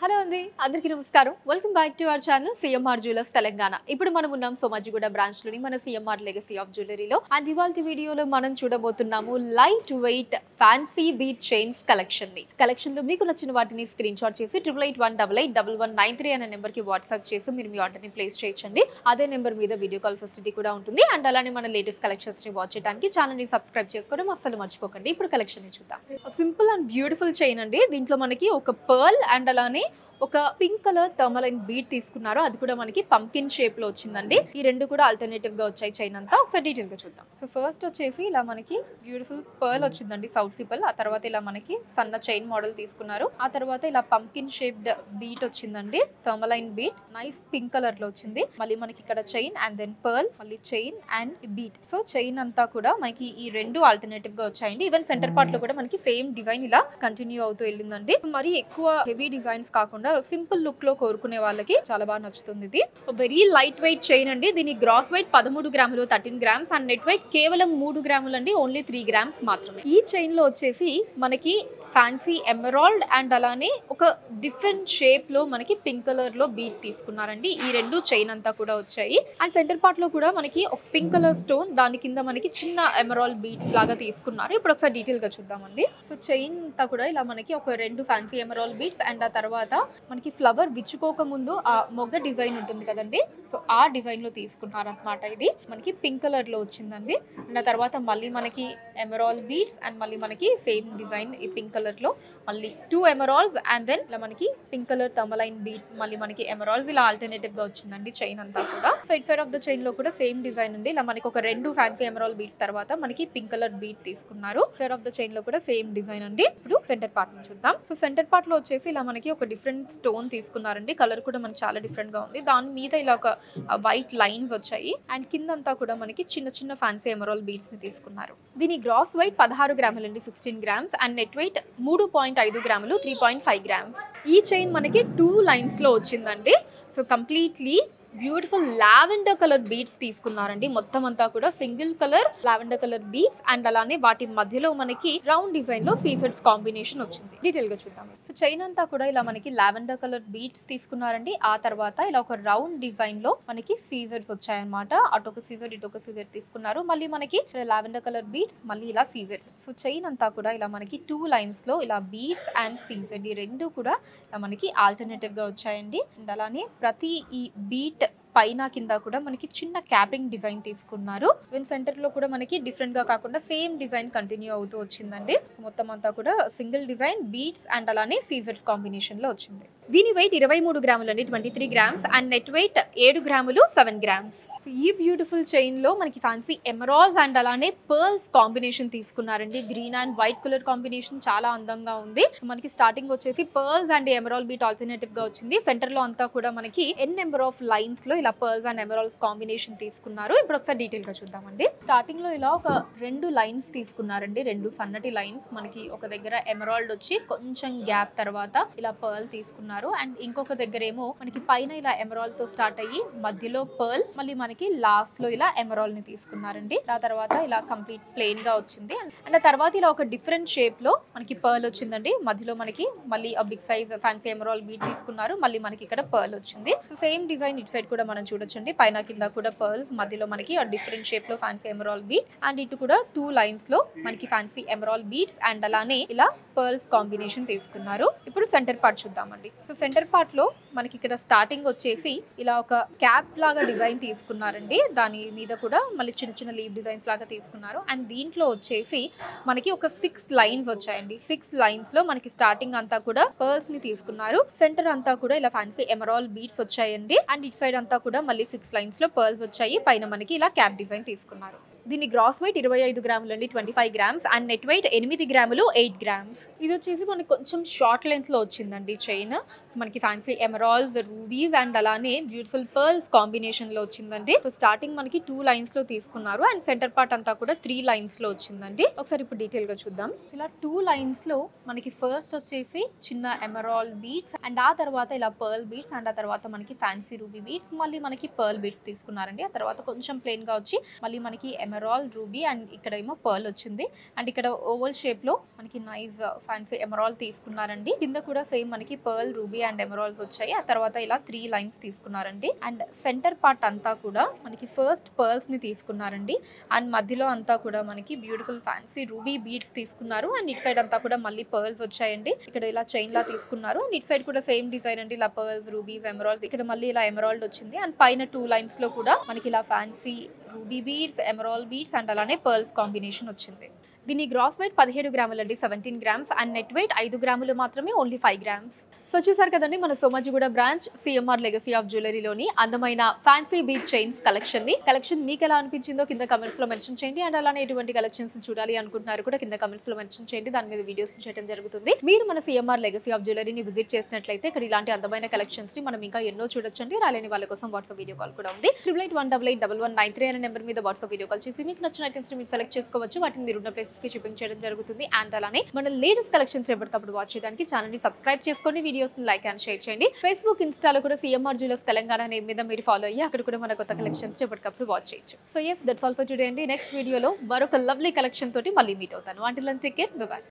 hello అండి అందరికీ నమస్కారం welcome back to our channel CMR jewellers Telangana ఇప్పుడు మనం ఉన్నాం సోమాజిగూడ బ్రాంచ్ లోని మన సిఎంఆర్ లెగసీ ఆఫ్ జ్యువెలరీలో అండ్ ఇవాళ వీడియోలో మనం చూడబోతున్నాము light weight fancy bead chains collection ని కలెక్షన్ లో మీకు నచ్చిన వాటిని స్క్రీన్ షాట్ చేసి triple eight one double eight double one nine three అనే నెంబర్ కి వాట్సాప్ చేసి మీరు మీ ఆర్డర్ ని ప్లేస్ చేయొచ్చండి అదే నెంబర్ మీద వీడియో కాల్ ఫెసిలిటీ కూడా ఉంటుంది అండ్ అలానే మన లేటెస్ట్ కలెక్షన్స్ ని వాచ్ చేయడానికి ఛానల్ ని సబ్స్క్రైబ్ చేసుకోవడం అస్సలు మర్చిపోకండి ఇప్పుడు కలెక్షన్ ని చూద్దాం సింపుల్ అండ్ బ్యూటిఫుల్ చైన్ అండి దీంట్లో మనకి ఒక పర్ల్ అండ్ అలానే ఒక పింక్ కలర్ థర్మలైన్ బీట్ తీసుకున్నారు అది కూడా మనకి పంకిన్ షేప్ లో వచ్చిందండి ఈ రెండు కూడా ఆల్టర్నేటివ్ గా వచ్చాయి చైన్ అంతా ఒకసారి డీటెయిల్ గా చూద్దాం సో ఫస్ట్ వచ్చేసి ఇలా మనకి బ్యూటిఫుల్ పర్ల్ వచ్చిందండి సౌత్ సిపల్ ఆ తర్వాత ఇలా మనకి సన్న చైన్ మోడల్ తీసుకున్నారు ఆ తర్వాత ఇలా పంకిన్ షేప్డ్ బీట్ వచ్చిందండి tourmaline bead nice pink colour లో వచ్చింది మళ్ళీ మనకి ఇక్కడ చైన్ అండ్ దెన్ పర్ల్ మళ్ళీ chain and bead so chain అంతా కూడా మనకి ఈ రెండు ఆల్టర్నేటివ్ గా వచ్చాయండి ఈవెన్ సెంటర్ పార్ట్ లో కూడా మనకి సేమ్ డిజైన్ ఇలా కంటిన్యూ అవుతూ వెళ్ళిందండి మరి ఎక్కువ హెవీ డిజైన్స్ కాకుండా సింపుల్ లుక్ లో కోరుకునే వాళ్ళకి చాలా బాగా నచ్చుతుంది ఇది వెరీ లైట్ వెయిట్ చైన్ అండి దీని గ్రాస్ వెయిట్ పదమూడు గ్రాములు thirteen grams and net weight కేవలం మూడు గ్రాములు అండి ఓన్లీ త్రీ గ్రామ్స్ మాత్రమే ఈ చైన్ లో వచ్చేసి మనకి ఫ్యాన్సీ ఎమరాల్డ్ అండ్ అలానే ఒక డిఫరెంట్ షేప్ లో మనకి పింక్ కలర్ లో బీట్ తీసుకున్నారండి ఈ రెండు చైన్ అంతా కూడా వచ్చాయి అండ్ సెంటర్ పార్ట్ లో కూడా మనకి ఒక పింక్ కలర్ స్టోన్ దాని కింద మనకి చిన్న ఎమరాల్డ్ బీట్స్ లాగా తీసుకున్నారు ఇప్పుడు ఒకసారి డీటెయిల్ గా చూద్దామండి సో చైన్ అంతా కూడా ఇలా మనకి ఒక రెండు ఫ్యాన్సీ ఎమరాల్డ్ బీట్స్ అండ్ ఆ తర్వాత మనకి ఫ్లవర్ విచ్చుకోక ముందు ఆ మొగ్గ డిజైన్ ఉంటుంది కదండి సో ఆ డిజైన్ లో తీసుకున్నారు అనమాట ఇది మనకి పింక్ కలర్ లో వచ్చిందండి అండ్ ఆ తర్వాత మళ్ళీ మనకి ఎమరాల్ బీట్స్ అండ్ మళ్ళీ మనకి సేమ్ డిజైన్ ఈ పింక్ కలర్ లో మళ్ళీ టూ ఎమరాల్స్ అండ్ దెన్ ఇలా మనకి పింక్ కలర్ తమలైన్ బీట్ మళ్ళీ మనకి ఎమరాల్స్ ఇలా ఆల్టర్నేటివ్ గా వచ్చిందండి చైన్ అంతా కూడా side side of the chain లో కూడా సేమ్ డిజైన్ ఉంది ఇలా మనకి ఒక రెండు ఫ్యాన్సీ ఎమరాల్ బీట్స్ తర్వాత మనకి పింక్ కలర్ బీట్ తీసుకున్నారు సైడ్ ఆఫ్ ద చైన్ లో కూడా సేమ్ డిజైన్ అండి ఇప్పుడు సెంటర్ పార్ట్ ని చూద్దాం సో సెంటర్ పార్ట్ లో వచ్చేసి ఇలా మనకి ఒక డిఫరెంట్ స్టోన్ తీసుకున్నారండి కలర్ కూడా మనకి చాలా డిఫరెంట్ గా ఉంది దాని మీద ఇలా ఒక వైట్ లైన్స్ వచ్చాయి అండ్ కిందంతా కూడా మనకి చిన్న చిన్న ఫ్యాన్సీ ఎమరాల్ బీడ్స్ ని తీసుకున్నారు దీని గ్రాస్ వెయిట్ పదహారు గ్రాములు అండి sixteen grams and net weight మూడు పాయింట్ ఐదు గ్రాములు త్రీ పాయింట్ ఫైవ్ గ్రామ్స్ ఈ చైన్ మనకి టూ లైన్స్ లో వచ్చిందండి so completely beautiful lavender colour beads తీసుకున్నారండి మొత్తం అంతా కూడా single colour lavender colour beads and అలానే వాటి మధ్యలో మనకి రౌండ్ డిజైన్ లో సీఫెడ్స్ కాంబినేషన్ వచ్చింది డీటెయిల్ గా చూద్దాం సో చైన్ అంతా కూడా ఇలా మనకి లావెండర్ కలర్ బీడ్స్ తీసుకున్నారండి ఆ తర్వాత ఇలా ఒక రౌండ్ డిజైన్ లో మనకి సీజర్స్ వచ్చాయన్నమాట అటు ఒక సీజర్ ఇటు ఒక సీజర్ తీసుకున్నారు మళ్ళీ మనకి లావెండర్ కలర్ బీడ్స్ మళ్ళీ ఇలా సీజర్స్ సో చైన్ అంతా కూడా ఇలా మనకి టూ లైన్స్ లో ఇలా బీడ్స్ అండ్ సీజర్ ఈ రెండు కూడా ఇలా మనకి ఆల్టర్నేటివ్ గా వచ్చాయండి అండ్ అలానే ప్రతి ఈ బీట్ పైన కింద కూడా మనకి చిన్న క్యాపింగ్ డిజైన్ తీసుకున్నారు ఈవెన్ సెంటర్ లో కూడా మనకి డిఫరెంట్ గా కాకుండా సేమ్ డిజైన్ కంటిన్యూ అవుతూ వచ్చిందండి మొత్తం అంతా కూడా సింగిల్ డిజైన్ బీట్స్ అండ్ అలానే సీజర్స్ కాంబినేషన్ లో వచ్చింది దీని వెయిట్ ఇరవై మూడు గ్రాములు అండి twenty three grams and net weight ఏడు గ్రాములు సెవెన్ గ్రామ్స్ ఈ బ్యూటిఫుల్ చైన్ లో మనకి ఫ్యాన్సీ ఎమరాల్స్ అండ్ అలానే పర్ల్స్ కాంబినేషన్ తీసుకున్నారండి green and white colour combination చాలా అందంగా ఉంది మనకి స్టార్టింగ్ వచ్చేసి pearls and emerald bead alternative గా వచ్చింది సెంటర్ లో అంతా కూడా మనకి ఎన్ నెంబర్ ఆఫ్ లైన్స్ లో ఇలా పర్ల్స్ అండ్ ఎమరాల్స్ కాంబినేషన్ తీసుకున్నారు ఇప్పుడు ఒకసారి డీటెయిల్ గా చూద్దామండి స్టార్టింగ్ లో ఇలా ఒక రెండు లైన్స్ తీసుకున్నారండి రెండు సన్నటి లైన్స్ మనకి ఒక దగ్గర ఎమరాల్డ్ వచ్చి కొంచెం గ్యాప్ తర్వాత ఇలా పర్ల్ తీసుకున్నారు అండ్ ఇంకొక దగ్గర ఏమో మనకి పైన ఇలా ఎమరాల్ తో స్టార్ట్ అయ్యి మధ్యలో పర్ల్ మళ్ళీ మనకి లాస్ట్ లో ఇలా ఎమరాల్ ని తీసుకున్నారండి ఆ తర్వాత ఇలా కంప్లీట్ ప్లెయిన్ గా వచ్చింది అండ్ ఆ తర్వాత ఇలా ఒక డిఫరెంట్ షేప్ లో మనకి పర్ల్ వచ్చిందండి మధ్యలో మనకి మళ్ళీ ఆ big size fancy emerald bead తీసుకున్నారు మళ్ళీ మనకి ఇక్కడ పర్ల్ వచ్చింది సేమ్ డిజైన్ ఇటు సైడ్ కూడా మనం చూడొచ్చండి పైన కింద కూడా పర్ల్స్ మధ్యలో మనకి ఆ డిఫరెంట్ షేప్ లో ఫ్యాన్సీ ఎమరాల్ బీట్ అండ్ ఇటు కూడా టూ లైన్స్ లో మనకి ఫ్యాన్సీ ఎమరాల్ బీట్స్ అండ్ అలానే ఇలా పర్ల్స్ కాంబినేషన్ తీసుకున్నారు ఇప్పుడు సెంటర్ పార్ట్ చూద్దామండి సో సెంటర్ పార్ట్ లో మనకి ఇక్కడ స్టార్టింగ్ వచ్చేసి ఇలా ఒక క్యాప్ లాగా డిజైన్ తీసుకున్నారండి దాని మీద కూడా మళ్ళీ చిన్న చిన్న లీవ్ డిజైన్స్ లాగా తీసుకున్నారు అండ్ దీంట్లో వచ్చేసి మనకి ఒక సిక్స్ లైన్స్ వచ్చాయండి సిక్స్ లైన్స్ లో మనకి స్టార్టింగ్ అంతా కూడా పర్ల్స్ ని తీసుకున్నారు సెంటర్ అంతా కూడా ఇలా ఫ్యాన్సీ ఎమరాల్ బీట్స్ వచ్చాయండి అండ్ ఇటు సైడ్ అంతా కూడా మళ్ళీ సిక్స్ లైన్స్ లో పర్ల్స్ వచ్చాయి పైన మనకి ఇలా క్యాప్ డిజైన్ తీసుకున్నారు దీని గ్రాస్ వెయిట్ ఇరవై ఐదు గ్రాములు అండి twenty five grams and net weight ఎనిమిది గ్రాములు ఎయిట్ గ్రామ్స్ ఇది వచ్చేసి మనకి కొంచెం షార్ట్ లెన్స్ లో వచ్చిందండి చైన్ మనకి ఫ్యాన్సీ ఎమరాల్స్ రూబీస్ అండ్ అలానే బ్యూటిఫుల్ పర్ల్స్ కాంబినేషన్ లో వచ్చిందండి సో స్టార్టింగ్ మనకి టూ లైన్స్ లో తీసుకున్నారు అండ్ సెంటర్ పార్ట్ అంతా కూడా త్రీ లైన్స్ లో వచ్చిందండి ఒకసారి ఇప్పుడు డీటెయిల్ గా చూద్దాం ఇలా టూ లైన్స్ లో మనకి ఫస్ట్ వచ్చేసి చిన్న ఎమరాల్ బీట్స్ అండ్ ఆ తర్వాత ఇలా పర్ల్ బీట్స్ అండ్ ఆ తర్వాత మనకి ఫ్యాన్సీ రూబీ బీట్స్ మళ్ళీ మనకి పర్ల్ బీట్స్ తీసుకున్నారండి ఆ తర్వాత కొంచెం ప్లెయిన్ గా వచ్చి మళ్ళీ మనకి ఎమరాల్ రూబీ అండ్ ఇక్కడ ఏమో పర్ల్ వచ్చింది అండ్ ఇక్కడ ఓవల్ షేప్ లో మనకి నైస్ ఫ్యాన్సీ ఎమరాల్ తీసుకున్నారండి కింద కూడా సేమ్ మనకి పర్ల్ రూబీ అండ్ ఎమరాల్స్ వచ్చాయి ఆ తర్వాత ఇలా త్రీ లైన్స్ తీసుకున్నారండి అండ్ సెంటర్ పార్ట్ అంతా కూడా మనకి ఫస్ట్ పర్ల్స్ ని తీసుకున్నారండి అండ్ మధ్యలో అంతా కూడా మనకి బ్యూటిఫుల్ ఫ్యాన్సీ రూబీ బీడ్స్ తీసుకున్నారు అండ్ ఇటు సైడ్ అంతా కూడా మళ్ళీ పర్ల్స్ వచ్చాయండి ఇక్కడ ఇలా చైన్ లా తీసుకున్నారు అండ్ ఇటు సైడ్ కూడా సేమ్ డిజైన్ అండి ఇలా పర్ల్స్ రూబీస్ ఎమరాల్స్ ఇక్కడ మళ్ళీ ఇలా ఎమరాల్డ్ వచ్చింది అండ్ పైన టూ లైన్స్ లో కూడా మనకి ఇలా fancy ruby beads emerald beads and అలానే పర్ల్స్ కాంబినేషన్ వచ్చింది దీని గ్రాస్ వెయిట్ పదిహేడు గ్రాములు అండి seventeen grams and net weight ఐదు గ్రాములు మాత్రమే ఓన్లీ ఫైవ్ గ్రామ్స్ సో చూసారు కదండి మన Somajiguda branch CMR legacy of జ్యువెలరీలోని అందమైన ఫ్యాన్సీ బీచ్ చైన్స్ కలెక్షన్ ని కలెక్షన్ మీకు ఎలా అనిపించిందో కింద కమెంట్స్ లో మెన్షన్ చేయండి అండ్ అలానే ఎటువంటి కలెక్షన్స్ చూడాలి అనుకుంటున్నారు కూడా కింద కమెంట్స్ లో మెన్షన్ చేయండి దాని మీద వీడియోస్ చేయడం జరుగుతుంది మీరు మన సిఎంఆర్ లెగసీ ఆఫ్ జ్యువెలరీని విజిట్ చేసినట్లయితే ఇక్కడ ఇలాంటి అందమైన కలెక్షన్స్ ని మనం ఇంకా ఎన్నో చూడొచ్చండి రాలేని వాళ్ళ కోసం వాట్సాప్ వీడియో కాల్ కూడా ఉంది triple eight one double eight double one nine three అనే నెంబర్ మీద వాట్సాప్ వీడియో కాల్ చేసి మీకు నచ్చిన ఐటమ్స్ మీరు సెలెక్ట్ చేసుకోవచ్చు వాటిని మీరు ఉన్న ప్లేసెస్ కి షిప్పింగ్ చేయడం జరుగుతుంది అండ్ అలానే మన లేటెస్ట్ కలెక్షన్స్ ఎప్పటికప్పుడు వాచ్ చేయడానికి ఛానల్ ని సబ్స్క్రైబ్ చేసుకోండి వీడియోస్ లైక్ అండ్ షేర్ చేయండి ఫేస్బుక్ ఇన్స్టాలో కూడా సిఎంఆర్ జ్యువెలర్స్ తెలంగాణ నేమ్ మీద మీరు ఫాలో అయ్యి అక్కడ కూడా మన కొత్త కలెక్షన్స్ ఎప్పటికప్పుడు వాచ్ చేయొచ్చు so yes that's all for today అండి నెక్స్ట్ వీడియోలో మరొక లవ్లీ కలెక్షన్ తోటి మళ్ళీ మీట్ అవుతాను వాటిలో టేక్ కేర్ బై